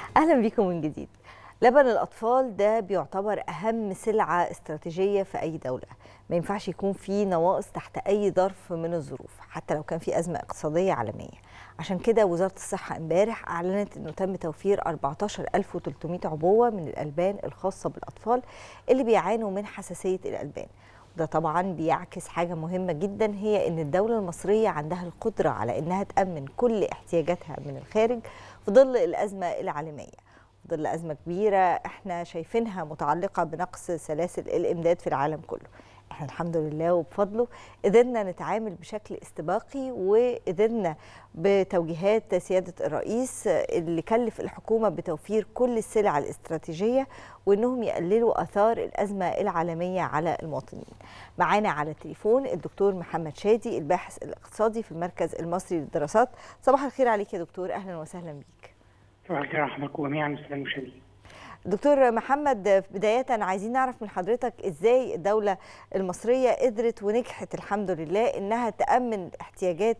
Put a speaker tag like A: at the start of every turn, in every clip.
A: اهلا بكم من جديد لبن الاطفال ده بيعتبر اهم سلعه استراتيجيه في اي دوله ما ينفعش يكون في نواقص تحت اي ظرف من الظروف حتى لو كان في ازمه اقتصاديه عالميه عشان كده وزاره الصحه امبارح اعلنت انه تم توفير 14300 عبوه من الالبان الخاصه بالاطفال اللي بيعانوا من حساسيه الالبان ده طبعا بيعكس حاجه مهمه جدا هي ان الدوله المصريه عندها القدره على انها تامن كل احتياجاتها من الخارج في ظل الازمه العالميه في ظل ازمه كبيره احنا شايفينها متعلقه بنقص سلاسل الامداد في العالم كله احنا الحمد لله وبفضله قدرنا نتعامل بشكل استباقي وقدرنا بتوجيهات سياده الرئيس اللي كلف الحكومه بتوفير كل السلع الاستراتيجيه وانهم يقللوا اثار الازمه العالميه على المواطنين. معانا على التليفون الدكتور محمد شادي الباحث الاقتصادي في المركز المصري للدراسات. صباح الخير عليك يا دكتور اهلا وسهلا بيك.
B: صباح الخير ورحمه الله جميعا السلام المشاهدين.
A: دكتور محمد بداية عايزين نعرف من حضرتك ازاي الدولة المصرية قدرت ونجحت الحمد لله انها تأمن الاحتياجات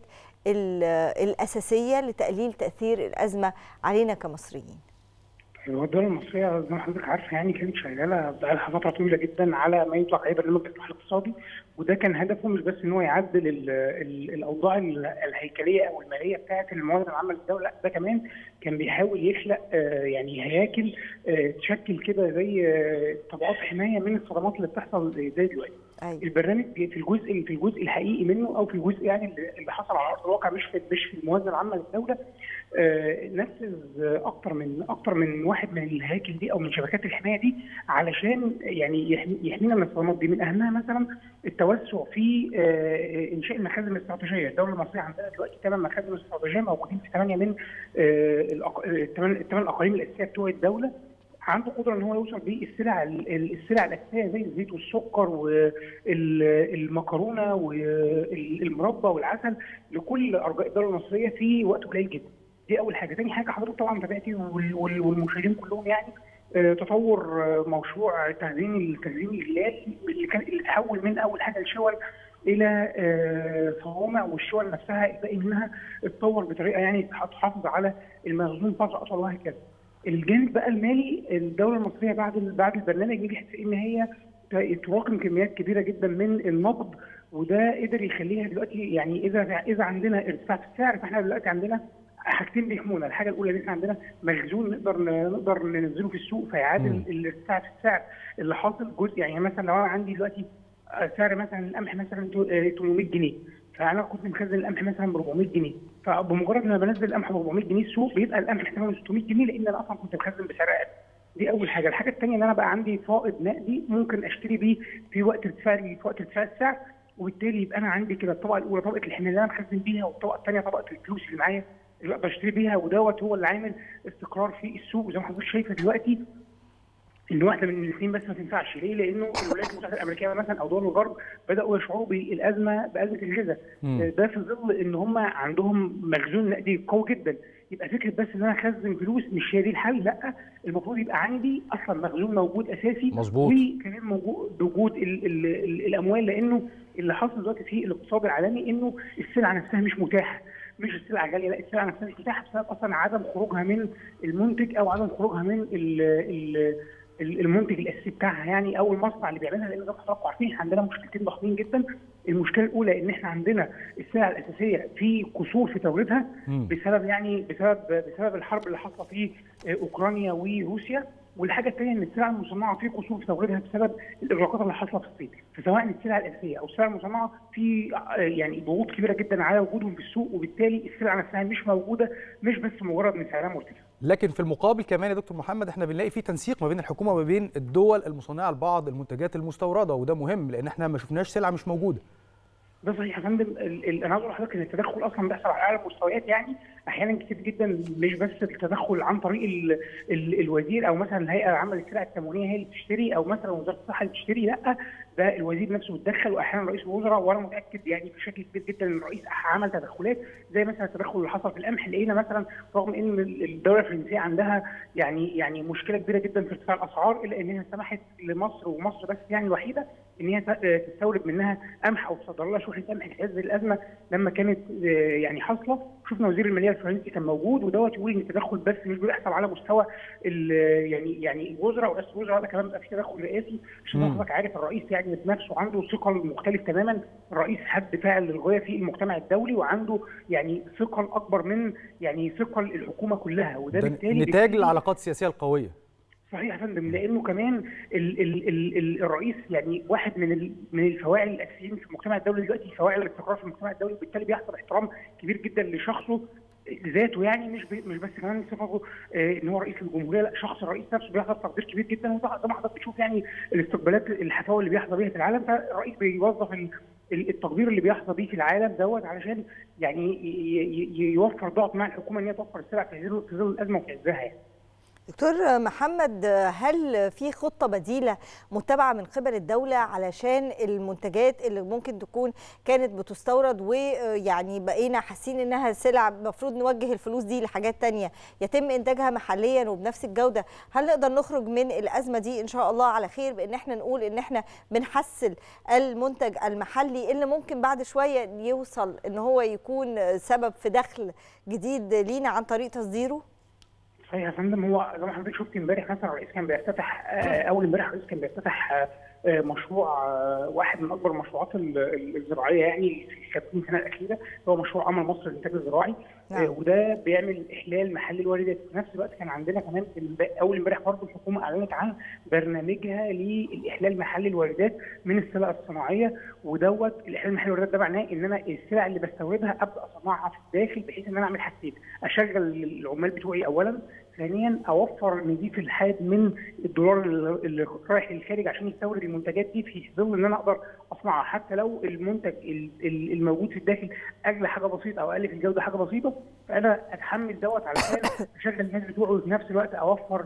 A: الأساسية لتقليل تأثير الأزمة علينا كمصريين
B: هو الدولة المصرية زي ما حضرتك عارفة يعني كانت شغالة بقالها فترة طويلة جدا على ما يطلق عليه برنامج الإصلاح الاقتصادي وده كان هدفه مش بس ان هو يعدل ال ال الاوضاع الهيكليه او الماليه بتاعه الموازنه العامه للدوله لا ده كمان كان بيحاول يخلق آه يعني هياكل آه تشكل كده زي آه طبقات حمايه من الصدمات اللي بتحصل زي دلوقتي. أيوة. البرنامج في الجزء في الجزء الحقيقي منه او في الجزء يعني اللي حصل على ارض الواقع مش في مش في الموازنه العامه للدوله نفذ اكتر من اكتر من واحد من الهياكل دي او من شبكات الحمايه دي علشان يعني يحمينا من الصدمات دي من اهمها مثلا التوسع في انشاء المخازن الاستراتيجيه، الدوله المصريه عندها دلوقتي ثمان مخازن استراتيجيه موجودين في ثمانيه من الثمان اقاليم الاساسيه بتوع الدوله عنده قدره ان هو يوصل بالسلع السلع الاساسيه زي الزيت والسكر والمكرونه والمربى والعسل لكل ارجاء الدوله المصريه في وقت قليل جدا. دي اول حاجه، ثاني حاجه حضرتك طبعا تابعتي والمشاهدين كلهم يعني تطور مشروع التخزين التخزين الغلال اللي كان اللي تحول من اول حاجه الشول الى صوامع والشول نفسها الباقي منها اتطور بطريقه يعني تحافظ على المخزون فتره اطول وهكذا. الجانب بقى المالي الدوله المصريه بعد بعد البرنامج نجحت في ان هي تراكم كميات كبيره جدا من النقد وده قدر يخليها دلوقتي يعني اذا اذا عندنا ارتفاع في السعر فاحنا دلوقتي عندنا حاجتين بيحمونا، الحاجه الاولى ان احنا عندنا مخزون نقدر نقدر ننزله في السوق فيعادل الارتفاع في السعر اللي حاصل جزء يعني مثلا لو انا عندي دلوقتي سعر مثلا القمح مثلا 800 جنيه فانا كنت مخزن القمح مثلا ب 400 جنيه فبمجرد ما بنزل القمح ب 400 جنيه السوق بيبقى القمح ثمنه 600 جنيه لان انا اصلا كنت مخزن بسعر اقل دي اول حاجه الحاجه الثانيه ان انا بقى عندي فائض نقدي ممكن اشتري بيه في وقت ارتفاع في وقت ارتفاع السعر وبالتالي يبقى انا عندي كده الطبقه الاولى طبقه الحمايه اللي انا مخزن بيها والطبقه الثانيه طبقه الفلوس اللي معايا اللي بشتري بيها ودوت هو اللي عامل استقرار في السوق زي ما حضرتك شايفه دلوقتي ان واحده من الاثنين بس ما تنفعش ليه؟ لانه الولايات المتحده الامريكيه مثلا او دول الغرب بداوا يشعروا بالازمه بازمه الغذاء ده في ظل ان هم عندهم مخزون نقدي قوي جدا يبقى فكره بس ان انا اخزن فلوس مش هي دي الحل لا المفروض يبقى عندي اصلا مخزون موجود اساسي
C: مظبوط
B: وكمان موجود وجود ال ال ال الاموال لانه اللي حاصل دلوقتي في الاقتصاد العالمي انه السلعه نفسها مش متاحه مش السلعه غاليه لا السلعه نفسها مش متاحه بسبب اصلا عدم خروجها من المنتج او عدم خروجها من ال ال المنتج الاساسي بتاعها يعني او المصنع اللي بيعملها لان زي ما حضراتكم عارفين عندنا مشكلتين ضخمين جدا المشكله الاولى ان احنا عندنا السلع الاساسيه في قصور في توريدها بسبب يعني بسبب بسبب الحرب اللي حاصله في اوكرانيا وروسيا والحاجه الثانيه ان السلع المصنعه في قصور في توريدها بسبب الاغلاقات اللي حاصله في الصين فسواء السلع الاساسيه او السلع المصنعه في يعني ضغوط كبيره جدا على وجودهم في السوق وبالتالي السلع نفسها مش موجوده مش بس مجرد ان سعرها مرتفع
C: لكن في المقابل كمان يا دكتور محمد احنا بنلاقي في تنسيق ما بين الحكومه وما بين الدول المصنعه لبعض المنتجات المستورده وده مهم لان احنا ما شفناش سلعه مش موجوده
B: ده صحيح يا فندم انا عاوز اقول لحضرتك ان التدخل اصلا بيحصل على اعلى المستويات يعني احيانا كتير جدا مش بس التدخل عن طريق ال ال الوزير او مثلا الهيئه العامه للسلع التموينيه هي اللي بتشتري او مثلا وزاره الصحه اللي بتشتري لا ده الوزير نفسه بيتدخل واحيانا رئيس الوزراء وانا متاكد يعني بشكل كبير جدا ان الرئيس عمل تدخلات زي مثلا التدخل اللي حصل في القمح لقينا مثلا رغم ان الدوله الفرنسيه عندها يعني يعني مشكله كبيره جدا في ارتفاع الاسعار الا انها سمحت لمصر ومصر بس يعني الوحيده ان هي تستورد منها قمح او تصدر لها شحنه قمح في عز الازمه لما كانت يعني حاصله شفنا وزير الماليه الفرنسي كان موجود ودوت يقول ان التدخل بس مش بيحصل على مستوى يعني يعني الوزراء ورئاسه الوزراء ده كمان بيبقى في تدخل رئاسي عشان حضرتك عارف الرئيس يعني نفسه عنده ثقل مختلف تماما الرئيس حد فاعل للغايه في المجتمع الدولي وعنده يعني ثقل اكبر من يعني ثقل الحكومه كلها
C: وده بالتالي نتاج للعلاقات السياسيه القويه
B: صحيح يا فندم لانه كمان ال ال ال ال الرئيس يعني واحد من من الفواعل الاساسيين في المجتمع الدولي دلوقتي فواعل الاستقرار في المجتمع الدولي وبالتالي بيحصل احترام كبير جدا لشخصه ذاته يعني مش مش بس كمان صفته آه ان هو رئيس الجمهوريه لا شخص الرئيس نفسه بيحصل تقدير كبير جدا وده زي ما حضرتك بتشوف يعني الاستقبالات الحفاوي اللي بيحظى بيها في العالم فالرئيس بيوظف التقدير اللي بيحظى بيه في العالم دوت علشان يعني يوفر ضغط مع الحكومه ان هي توفر السلع في ظل الازمه وفي عزها يعني.
A: دكتور محمد هل في خطه بديله متبعه من قبل الدوله علشان المنتجات اللي ممكن تكون كانت بتستورد ويعني بقينا حاسين انها سلع المفروض نوجه الفلوس دي لحاجات تانية يتم انتاجها محليا وبنفس الجوده هل نقدر نخرج من الازمه دي ان شاء الله على خير بان احنا نقول ان احنا بنحسن المنتج المحلي اللي ممكن بعد شويه يوصل ان هو يكون سبب في دخل جديد لينا عن طريق تصديره
B: صحيح يا فندم هو زي ما حضرتك شفت امبارح مثلا الرئيس كان بيفتتح اول امبارح الرئيس كان بيفتتح مشروع واحد من اكبر المشروعات الزراعيه يعني في 50 سنه الاخيره هو مشروع امل مصر للانتاج الزراعي نعم. وده بيعمل احلال محل الواردات في نفس الوقت كان عندنا كمان اول امبارح برضه الحكومه اعلنت عن برنامجها لاحلال محل الواردات من السلع الصناعيه ودوت الاحلال محل الواردات ده معناه ان انا السلع اللي بستوردها ابدا اصنعها في الداخل بحيث ان انا اعمل حاجتين اشغل العمال بتوعي اولا ثانيا اوفر نزيف الحاد من الدولار اللي رايح للخارج عشان يستورد المنتجات دي في ظل ان انا اقدر اصنعها حتى لو المنتج الموجود في الداخل اغلى حاجه بسيطه او اقل في الجوده حاجه بسيطه فانا اتحمل دوت علشان اشغل الناس بتوعي وفي نفس الوقت اوفر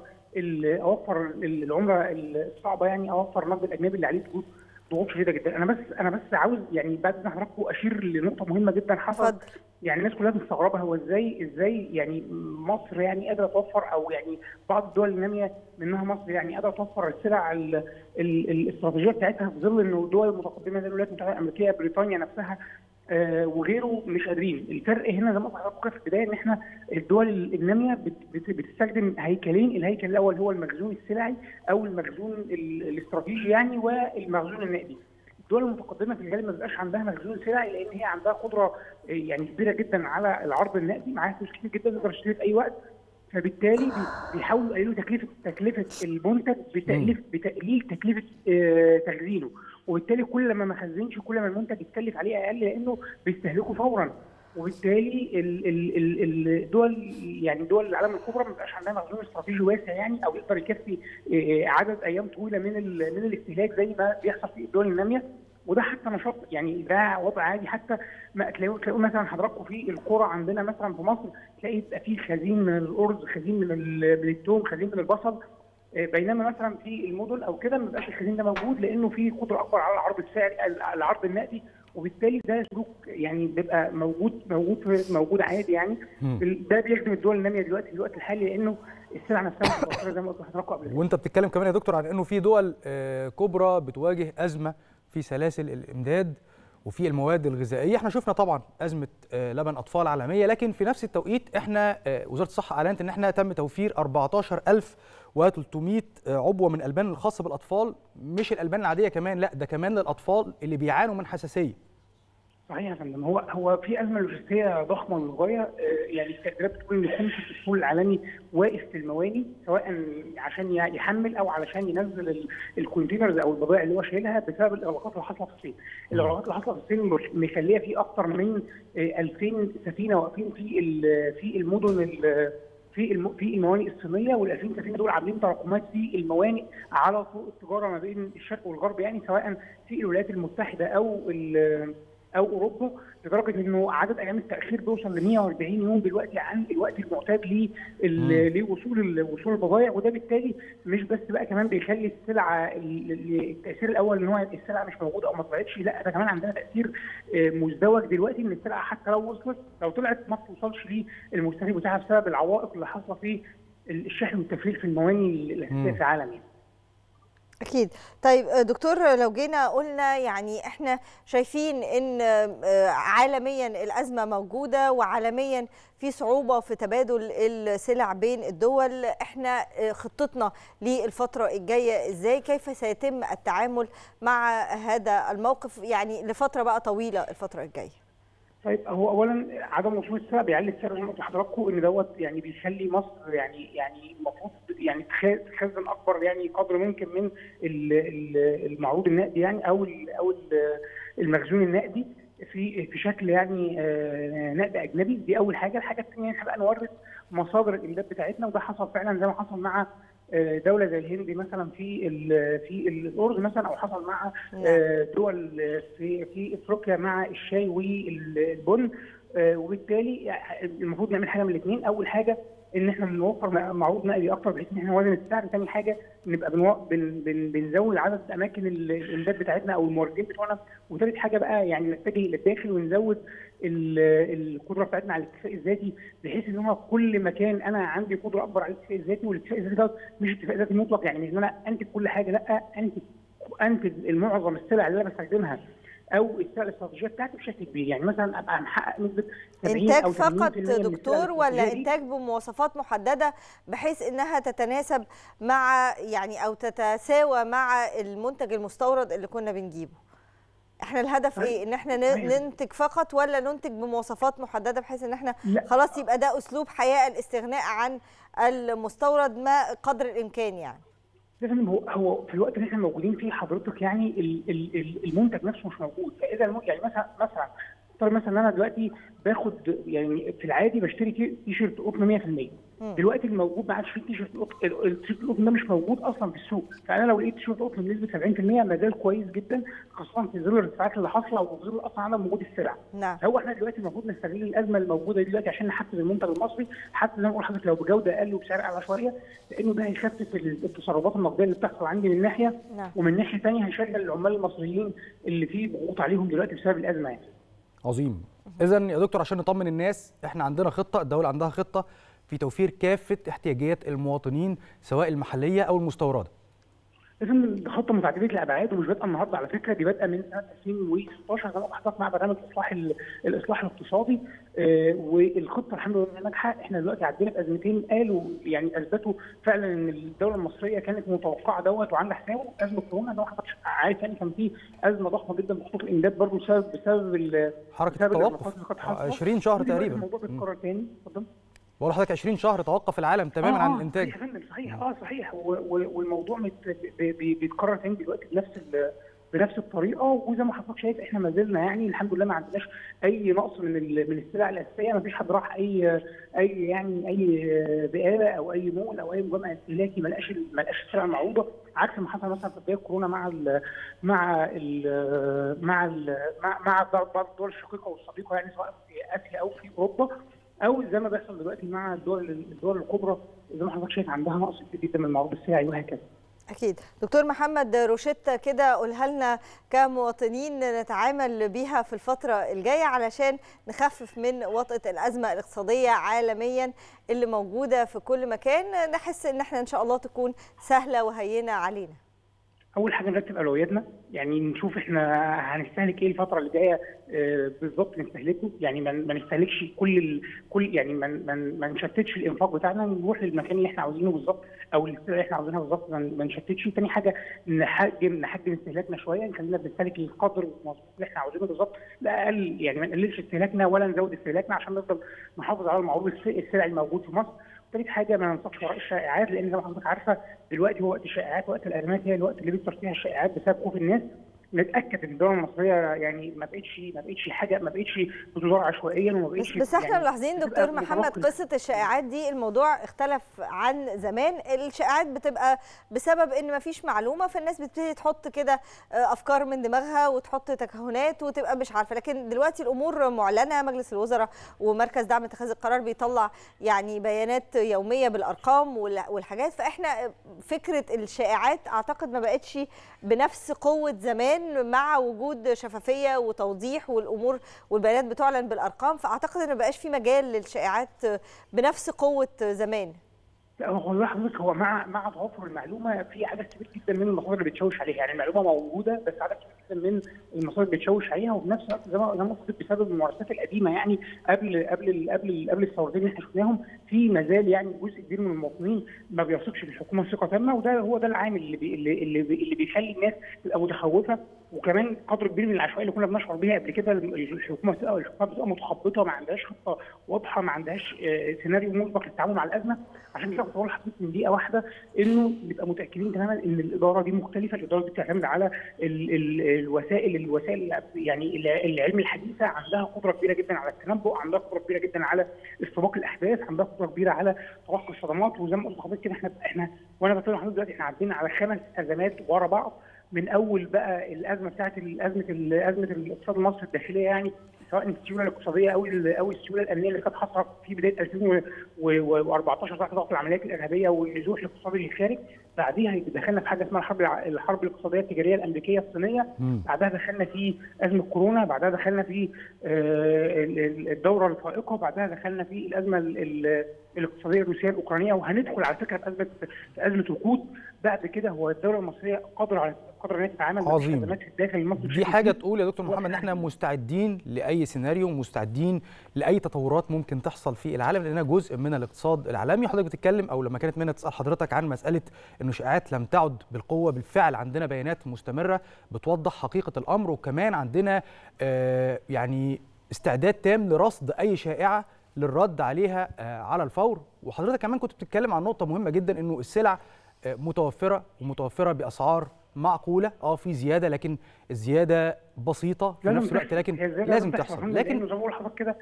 B: اوفر العمله الصعبه يعني اوفر النقد الاجنبي اللي عليه ضغوط شديده جدا انا بس انا بس عاوز يعني بعد ما حضراتكم اشير لنقطه مهمه جدا حصلت يعني الناس كلها مستغربه هو ازاي ازاي يعني مصر يعني قادره توفر او يعني بعض الدول الناميه منها مصر يعني قادره توفر السلع الاستراتيجيه بتاعتها في ظل انه الدول المتقدمه زي الولايات المتحده الامريكيه بريطانيا نفسها آه وغيره مش قادرين الفرق هنا زي ما حضرتك في البدايه ان احنا الدول الناميه بت بت بتستخدم هيكلين الهيكل الاول هو المخزون السلعي او المخزون الاستراتيجي يعني والمخزون النقدي الدول المتقدمه في الغالب ما بيبقاش عندها مخزون سلعي لان هي عندها قدره يعني كبيره جدا على العرض النقدي معاها فلوس كتير جدا تقدر تشتري في اي وقت فبالتالي بيحاولوا يقللوا تكلفه تكلفه المنتج بتأليف بتقليل تكلفه آه تخزينه وبالتالي كل ما ما خزنش كل ما المنتج يتكلف عليه اقل لانه بيستهلكه فورا وبالتالي الدول يعني دول العالم الكبرى ما بيبقاش عندها مخزون استراتيجي واسع يعني او يقدر يكفي عدد ايام طويله من من الاستهلاك زي ما بيحصل في الدول الناميه وده حتى نشاط يعني ده وضع عادي حتى ما تلاقوا تلاقوا مثلا حضراتكم في القرى عندنا مثلا في مصر تلاقي يبقى في خزين من الارز خزين من من الثوم خزين من البصل بينما مثلا في المدن او كده ما بيبقاش الخزين ده موجود لانه في قدره اكبر على العرض السعري العرض النقدي وبالتالي ده سلوك يعني بيبقى موجود موجود موجود عادي يعني ده بيخدم الدول الناميه دلوقتي في الوقت الحالي لانه السلع نفسها متوفره زي ما قلت لحضراتكم قبل
C: وانت بتتكلم كمان يا دكتور عن انه في دول كبرى بتواجه ازمه في سلاسل الامداد وفي المواد الغذائيه احنا شفنا طبعا ازمه لبن اطفال عالميه لكن في نفس التوقيت احنا وزاره الصحه اعلنت ان احنا تم توفير 14300 عبوه من الالبان الخاصه بالاطفال مش الالبان العاديه كمان لا ده كمان للاطفال اللي بيعانوا من حساسيه
B: صحيح يا فندم هو هو في ازمه لوجستيه ضخمه للغايه يعني التقديرات بتقول ان خمس السوق العالمي واقف في المواني سواء عشان يحمل او علشان ينزل الكونتينرز او البضائع اللي هو شايلها بسبب الاغلاقات اللي حاصله في الصين. الاغلاقات اللي حاصله في الصين مخليه في اكثر من 2000 سفينه واقفين في في المدن في الم... في الموانئ الصينيه وال 2000 سفينه دول عاملين تراكمات في الموانئ على طرق التجاره ما بين الشرق والغرب يعني سواء في الولايات المتحده او او اوروبا لدرجه انه عدد ايام التاخير بيوصل ل 140 يوم دلوقتي عن الوقت المعتاد لوصول وصول البضائع وده بالتالي مش بس بقى كمان بيخلي السلعه التاثير الاول ان هو السلعه مش موجوده او ما طلعتش لا ده كمان عندنا تاثير مزدوج دلوقتي ان السلعه حتى لو وصلت لو طلعت ما توصلش للمستهلك بتاعها بسبب العوائق اللي حاصله في الشحن والتفريغ في المواني الاساسيه في العالم يعني.
A: أكيد طيب دكتور لو جينا قلنا يعني احنا شايفين ان عالميا الأزمة موجودة وعالميا في صعوبة في تبادل السلع بين الدول احنا خطتنا للفترة الجاية ازاي كيف سيتم التعامل مع هذا الموقف يعني لفترة بقى طويلة الفترة الجاية
B: طيب هو اولا عدم وصول السلع بيعلي السعر زي ما قلت لحضراتكم ان دوت يعني بيخلي مصر يعني يعني المفروض يعني تخزن اكبر يعني قدر ممكن من المعروض النقدي يعني او ال او ال المخزون النقدي في في شكل يعني نقد اجنبي دي اول حاجه، الحاجه الثانيه احنا بقى نورث مصادر الامداد بتاعتنا وده حصل فعلا زي ما حصل مع دوله زي الهند مثلا في في الارز مثلا او حصل مع دول في في افريقيا مع الشاي والبن وبالتالي المفروض نعمل حاجه من الاثنين اول حاجه ان احنا بنوفر معروض نقدي اكتر بحيث ان احنا نوازن السعر ثاني حاجه نبقى بن بن بنزود عدد اماكن الامداد بتاعتنا او الموردين بتوعنا وثالث حاجه بقى يعني نتجه للداخل ونزود القدره بتاعتنا على الاكتفاء الذاتي بحيث ان هو كل مكان انا عندي قدره اكبر على الاكتفاء الذاتي والاكتفاء الذاتي ده مش اكتفاء ذاتي مطلق يعني مش ان انا انتج كل حاجه لا انتج انتج المعظم السلع اللي انا بستخدمها او السلع الاستراتيجيه بتاعتي بشكل كبير يعني مثلا ابقى محقق نسبه 70
A: انتاج
B: او 80%
A: فقط
B: من
A: دكتور ولا انتاج بمواصفات محدده بحيث انها تتناسب مع يعني او تتساوى مع المنتج المستورد اللي كنا بنجيبه احنا الهدف ايه ان احنا ننتج فقط ولا ننتج بمواصفات محدده بحيث ان احنا
B: لا.
A: خلاص يبقى ده اسلوب حياه الاستغناء عن المستورد ما قدر الامكان يعني
B: لازم هو هو في الوقت اللي احنا موجودين فيه حضرتك يعني المنتج نفسه مش موجود فاذا يعني مثلا مثلا افترض مثلا ان انا دلوقتي باخد يعني في العادي بشتري تي شيرت قطن 100% دلوقتي الموجود ما عادش فيه تي شيرت قطن التيشيرت القطن ده مش موجود اصلا في السوق فانا لو لقيت تيشيرت قطن بنسبه 70% ما زال كويس جدا خاصه في ظل الارتفاعات اللي حاصله وفي ظل اصلا عدم وجود السلع
A: نعم
B: هو احنا دلوقتي المفروض نستغل الازمه الموجوده دلوقتي عشان نحفز المنتج المصري حتى زي ما بقول لحضرتك لو بجوده اقل وبسعر اعلى شويه لانه ده هيخفف التصرفات النقديه اللي بتحصل عندي من ناحيه
A: نعم
B: ومن ناحيه ثانيه هيشغل العمال المصريين اللي فيه ضغوط عليهم دلوقتي بسبب الازمه يعني
C: عظيم اذا يا دكتور عشان نطمن الناس احنا عندنا خطه الدوله عندها خطه في توفير كافه احتياجات المواطنين سواء المحليه او المستورده
B: لازم خطه متعدده الابعاد ومش بادئه النهارده على فكره دي بادئه من سنه 2016 زي ما حضرتك مع برنامج الاصلاح الاصلاح الاقتصادي آه والخطه الحمد لله ناجحه احنا دلوقتي عدينا بازمتين قالوا يعني اثبتوا فعلا ان الدوله المصريه كانت متوقعه دوت وعامله حسابه ازمه كورونا زي ما حضرتك عارف يعني كان في ازمه ضخمه جدا بخطوط الامداد برضه بسبب بسبب
C: حركه التوقف 20 شهر تقريبا
B: الموضوع بيتكرر تاني اتفضل
C: بقول لحضرتك 20 شهر توقف العالم تماما
B: آه
C: عن الانتاج
B: صحيح صحيح اه صحيح والموضوع بيتكرر تاني دلوقتي بنفس بنفس الطريقه وزي ما حضرتك شايف احنا ما زلنا يعني الحمد لله ما عندناش اي نقص من من السلع الاساسيه ما فيش حد راح اي اي يعني اي بقاله او اي مول او اي مجمع استهلاكي ما لقاش ما لقاش السلع المعروضه عكس ما حصل مثلا في بدايه كورونا مع ال مع ال مع ال مع, مع بعض الدول الشقيقه والصديقه يعني سواء في اسيا او في اوروبا او زي ما بيحصل دلوقتي مع الدول الدول الكبرى زي ما حضرتك شايف عندها نقص كتير جدا من المعروض السلعي وهكذا.
A: اكيد دكتور محمد روشيتا كده قولها لنا كمواطنين نتعامل بيها في الفتره الجايه علشان نخفف من وطأة الازمه الاقتصاديه عالميا اللي موجوده في كل مكان نحس ان احنا ان شاء الله تكون سهله وهينه علينا.
B: اول حاجه نرتب اولوياتنا يعني نشوف احنا هنستهلك ايه الفتره اللي جايه آه بالظبط نستهلكه يعني ما نستهلكش كل ال... كل يعني ما من ما نشتتش الانفاق بتاعنا نروح للمكان اللي احنا عاوزينه بالظبط او السلع اللي احنا عاوزينها بالظبط ما نشتتش ثاني حاجه نحجم نحجم استهلاكنا شويه نخلينا بنستهلك القدر المظبوط اللي احنا عاوزينه بالظبط لا اقل يعني ما نقللش استهلاكنا ولا نزود استهلاكنا عشان نفضل نحافظ على المعروض السلعي الموجود في مصر ثالث حاجه ما ننساقش وراء الشائعات لان زي ما حضرتك عارفه دلوقتي هو وقت الشائعات وقت الازمات هي الوقت اللي بيكثر فيها الشائعات بسبب خوف الناس نتاكد ان الدوله المصريه يعني ما بقتش ما بقتش حاجه ما بقتش بتدار عشوائيا وما
A: بس,
B: بقتش
A: بس احنا
B: يعني
A: ملاحظين دكتور محمد قصه الشائعات دي الموضوع اختلف عن زمان الشائعات بتبقى بسبب ان ما فيش معلومه فالناس بتبتدي تحط كده افكار من دماغها وتحط تكهنات وتبقى مش عارفه لكن دلوقتي الامور معلنه مجلس الوزراء ومركز دعم اتخاذ القرار بيطلع يعني بيانات يوميه بالارقام والحاجات فاحنا فكره الشائعات اعتقد ما بقتش بنفس قوه زمان مع وجود شفافيه وتوضيح والامور والبيانات بتعلن بالارقام فاعتقد ان ما بقاش في مجال للشائعات بنفس قوه زمان
B: لا هو حضرتك هو مع مع توفر المعلومه في عدد كبير جدا من المصادر اللي بتشوش عليها يعني المعلومه موجوده بس عدد كبير جدا من المصادر اللي بتشوش عليها وفي نفس الوقت زي ما زي ما قلت بسبب الممارسات القديمه يعني قبل قبل قبل قبل الثورتين اللي احنا شفناهم في مازال يعني جزء كبير من المواطنين ما بيثقش بالحكومه ثقه تامه وده هو ده العامل اللي بي اللي اللي, بي اللي بيخلي الناس تبقى متخوفه وكمان قدر كبير من العشوائيه اللي كنا بنشعر بيها قبل كده الحكومه بتبقى الحكومه بتبقى متخبطه ما عندهاش خطه واضحه ما عندهاش سيناريو مسبق للتعامل مع الازمه عشان كده كنت بقول لحضرتك من دقيقه واحده انه نبقى متاكدين تماما ان الاداره دي مختلفه الاداره دي بتعتمد على ال ال الوسائل الوسائل يعني العلم الحديثه عندها قدره كبيره جدا على التنبؤ عندها قدره كبيره جدا على استباق الاحداث عندها قدره كبيره على تلقي الصدمات وزي ما قلت لحضرتك كده احنا احنا وانا بتكلم لحضرتك دلوقتي احنا عدينا على خمس ازمات ورا بعض من اول بقى الازمه بتاعت الازمه ازمه الاقتصاد المصري الداخليه يعني سواء السيوله الاقتصاديه او او السيوله الامنيه اللي كانت حاصله في بدايه 2014 تحت ضغط العمليات الارهابيه والنزوح الاقتصادي للخارج بعديها دخلنا في حاجه اسمها الحرب الحرب الاقتصاديه التجاريه الامريكيه الصينيه بعدها دخلنا في ازمه كورونا بعدها دخلنا في الدوره الفائقه بعدها دخلنا في الازمه الاقتصاديه الروسيه الاوكرانيه وهندخل على فكره في ازمه في ازمه وقود بعد كده هو الدوله المصريه قادره على قادره ان هي تتعامل
C: مع
B: الازمات في الداخل المصري
C: دي حاجه تقول يا دكتور محمد ان احنا مستعدين لاي سيناريو مستعدين لاي تطورات ممكن تحصل في العالم لانها جزء من الاقتصاد العالمي حضرتك بتتكلم او لما كانت منى تسال حضرتك عن مساله انه شائعات لم تعد بالقوه بالفعل عندنا بيانات مستمره بتوضح حقيقه الامر وكمان عندنا آه يعني استعداد تام لرصد اي شائعه للرد عليها آه على الفور وحضرتك كمان كنت بتتكلم عن نقطه مهمه جدا انه السلع آه متوفره ومتوفره باسعار معقوله اه في زياده لكن الزياده بسيطه في نفس الوقت لكن لازم تحصل
B: لكن زي ما بقول لحضرتك كده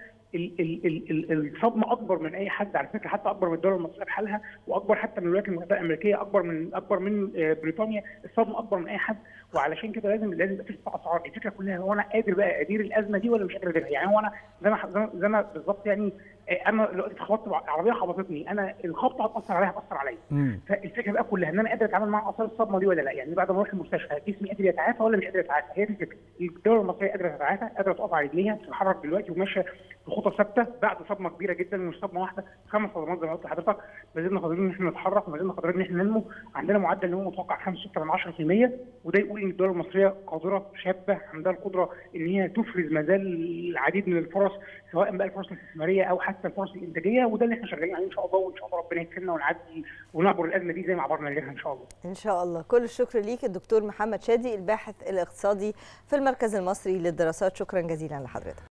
B: الصدمه اكبر من اي حد على فكره حتى اكبر من الدوله المصريه بحالها واكبر حتى من الولايات المتحده الامريكيه اكبر من اكبر من بريطانيا الصدمه اكبر من اي حد وعلشان كده لازم لازم يبقى في اسعار الفكره كلها هو انا قادر بقى ادير الازمه دي ولا مش قادر اديرها يعني هو انا زي ما زي ما بالظبط يعني انا دلوقتي اتخبطت عربيه خبطتني انا الخبطه هتاثر عليها هتاثر عليا فالفكره بقى كلها ان انا قادر اتعامل مع اثار الصدمه دي ولا لا يعني بعد ما اروح المستشفى جسمي قادر يتعافى ولا مش قادر يتعافى هي دي الفكره الدوله المصريه قادره تتعافى قادره تقف على رجليها بتتحرك دلوقتي وماشيه بخطى ثابته بعد صدمه كبيره جدا مش صدمه واحده خمس صدمات زي ما قلت لحضرتك ما زلنا قادرين ان احنا نتحرك وما زلنا قادرين ان احنا ننمو عندنا معدل نمو متوقع 5 6 من 10% وده يقول ان الدوله المصريه قادره شابه عندها القدره ان هي تفرز ما زال العديد من الفرص سواء بقى الفرص الاستثماريه او حتى الفرص الانتاجيه وده اللي احنا شغالين عليه ان شاء الله وان شاء الله ربنا يكرمنا ونعدي ونعبر الازمه دي زي ما عبرنا غيرها ان شاء الله.
A: ان شاء الله كل الشكر ليك الدكتور محمد شادي الباحث الاقتصادي في المركز المصري للدراسات شكرا جزيلا لحضرتك.